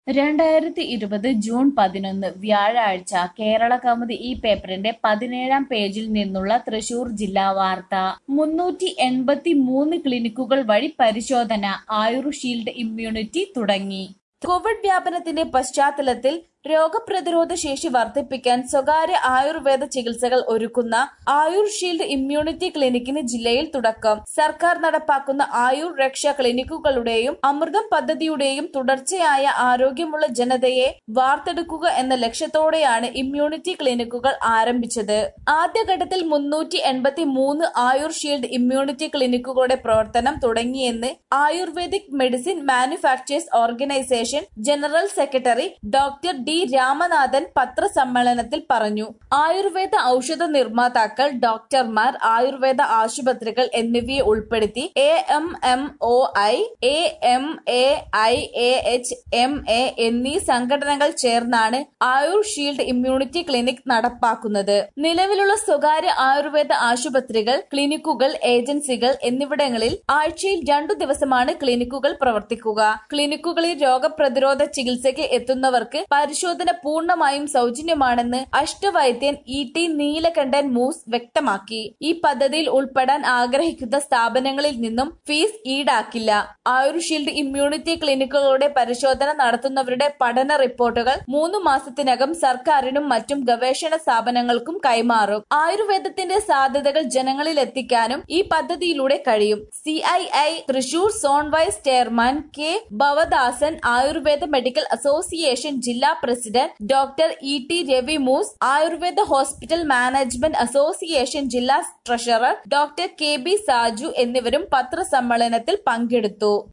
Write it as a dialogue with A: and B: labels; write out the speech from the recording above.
A: രണ്ടായിരത്തി ഇരുപത് ജൂൺ പതിനൊന്ന് വ്യാഴാഴ്ച കേരളകൗമുദി ഈ പേപ്പറിന്റെ പതിനേഴാം പേജിൽ നിന്നുള്ള തൃശൂർ ജില്ലാ വാർത്ത മുന്നൂറ്റി എൺപത്തി മൂന്ന് ക്ലിനിക്കുകൾ വഴി പരിശോധന ആയുർഷീൽഡ് ഇമ്മ്യൂണിറ്റി തുടങ്ങി കോവിഡ് വ്യാപനത്തിന്റെ പശ്ചാത്തലത്തിൽ രോഗപ്രതിരോധ ശേഷി വർദ്ധിപ്പിക്കാൻ സ്വകാര്യ ആയുർവേദ ചികിത്സകൾ ഒരുക്കുന്ന ആയുർ ഷീൽഡ് ഇമ്മ്യൂണിറ്റി ക്ലിനിക്കിന് ജില്ലയിൽ തുടക്കം സർക്കാർ നടപ്പാക്കുന്ന ആയുർ രക്ഷാ ക്ലിനിക്കുകളുടെയും അമൃതം പദ്ധതിയുടെയും തുടർച്ചയായ ആരോഗ്യമുള്ള ജനതയെ വാർത്തെടുക്കുക എന്ന ലക്ഷ്യത്തോടെയാണ് ഇമ്മ്യൂണിറ്റി ക്ലിനിക്കുകൾ ആരംഭിച്ചത് ആദ്യഘട്ടത്തിൽ മുന്നൂറ്റി എൺപത്തി മൂന്ന് ആയുർ ഷീൽഡ് ഇമ്മ്യൂണിറ്റി ക്ലിനിക്കുകളുടെ പ്രവർത്തനം തുടങ്ങിയെന്ന് Ayurvedic medicine manufacturers organisation general secretary doctor D Ramanathan പത്രസമ്മേളനത്തിൽ പറഞ്ഞു ആയുർവേദ ഔഷധ നിർമ്മാതാക്കൾ ഡോക്ടർമാർ ആയുർവേദ ആശുപത്രികൾ എന്നിവയെ ഉൾപ്പെടുത്തി A M M O I A M A I A H M A എന്നീ സംഘടനകൾ ചേർന്നാണ് ആയുർ ഷീൽഡ് ഇമ്മ്യൂണിറ്റി ക്ലിനിക് നടപ്പാക്കുന്നത് നിലവിലുള്ള സ്വകാര്യ ആയുർവേദ ആശുപത്രികൾ ക്ലിനിക്കുകൾ ഏജൻസികൾ എന്നിവിടങ്ങളിൽ ആഴ്ചയിൽ രണ്ടു ദിവസമാണ് ക്ലിനിക്കുകൾ പ്രവർത്തിക്കുക ക്ലിനിക്കുകളിൽ രോഗപ്രതിരോധ ചികിത്സയ്ക്ക് എത്തുന്നവർക്ക് പരിശോധന പൂർണ്ണമായും സൗജന്യമാണെന്ന് അഷ്ടവൈദ്യൻ ഇ ടി നീലകണ്ഠൻ മൂസ് വ്യക്തമാക്കി ഈ പദ്ധതിയിൽ ഉൾപ്പെടാൻ ആഗ്രഹിക്കുന്ന സ്ഥാപനങ്ങളിൽ നിന്നും ഫീസ് ഈടാക്കില്ല ആയുർഷീൽഡ് ഇമ്മ്യൂണിറ്റി ക്ലിനിക്കുകളുടെ പരിശോധന നടത്തുന്നവരുടെ പഠന റിപ്പോർട്ടുകൾ മൂന്ന് മാസത്തിനകം സർക്കാരിനും മറ്റും ഗവേഷണ സ്ഥാപനങ്ങൾക്കും കൈമാറും ആയുർവേദത്തിന്റെ സാധ്യതകൾ ജനങ്ങളിൽ എത്തിക്കാനും ഈ പദ്ധതിയിലൂടെ കഴിയും C I I Thrissur zone vice chairman K Bhavadasan Ayurveda medical association ജില്ലാ president doctor E T Ravi Moos Ayurveda hospital management association ജില്ലാ treasurer doctor K B Saju എന്നിവരും പത്രസമ്മേളനത്തിൽ പങ്കെടുത്തു